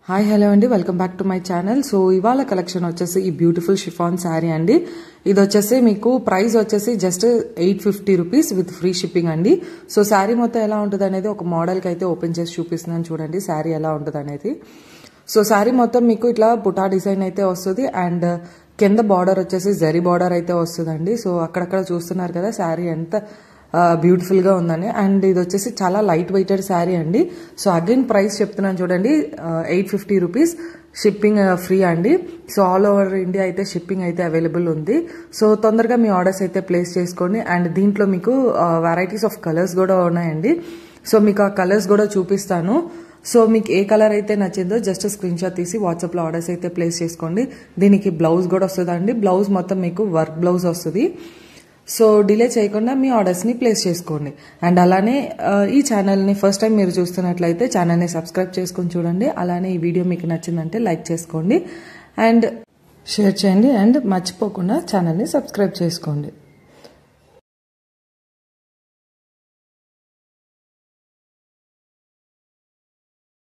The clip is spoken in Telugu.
హాయ్ హలో అండి welcome back to my channel so ఇవాళ కలెక్షన్ వచ్చేసి ఈ బ్యూటిఫుల్ షిఫాన్ శారీ అండి ఇది వచ్చేసి మీకు ప్రైస్ వచ్చేసి just eight fifty rupees with free shipping అండి సో శారీ మొత్తం ఎలా ఉంటుంది అనేది ఒక మోడల్కి అయితే ఓపెన్ చేసి చూపిస్తున్నాను చూడండి శారీ ఎలా ఉంటుంది అనేది సో శారీ మొత్తం మీకు ఇట్లా పుటా డిజైన్ అయితే వస్తుంది అండ్ కింద బార్డర్ వచ్చేసి జరీ బార్డర్ అయితే వస్తుందండి సో అక్కడక్కడ చూస్తున్నారు కదా శారీ ఎంత బ్యూటిఫుల్గా ఉందని అండ్ ఇది వచ్చేసి చాలా లైట్ వెయిటెడ్ శారీ అండి సో అగైన్ ప్రైస్ చెప్తున్నాను చూడండి eight fifty rupees shipping free అండి సో ఆల్ ఓవర్ ఇండియా అయితే షిప్పింగ్ అయితే అవైలబుల్ ఉంది సో తొందరగా మీ ఆర్డర్స్ అయితే ప్లేస్ చేసుకోండి అండ్ దీంట్లో మీకు వెరైటీస్ ఆఫ్ కలర్స్ కూడా ఉన్నాయండి సో మీకు ఆ కలర్స్ కూడా చూపిస్తాను సో మీకు ఏ కలర్ అయితే నచ్చిందో జస్ట్ స్క్రీన్ షాట్ తీసి వాట్సాప్లో ఆర్డర్స్ అయితే ప్లేస్ చేసుకోండి దీనికి బ్లౌజ్ కూడా వస్తుందండి బ్లౌజ్ మొత్తం మీకు వర్క్ బ్లౌజ్ వస్తుంది సో డిలే చేయకుండా మీ ఆర్డర్స్ని ప్లేస్ చేసుకోండి అండ్ అలానే ఈ ఛానల్ని ఫస్ట్ టైం మీరు చూస్తున్నట్లయితే ఛానల్ని సబ్స్క్రైబ్ చేసుకొని చూడండి అలానే ఈ వీడియో మీకు నచ్చిందంటే లైక్ చేసుకోండి అండ్ షేర్ చేయండి అండ్ మర్చిపోకుండా ఛానల్ని సబ్స్క్రైబ్ చేసుకోండి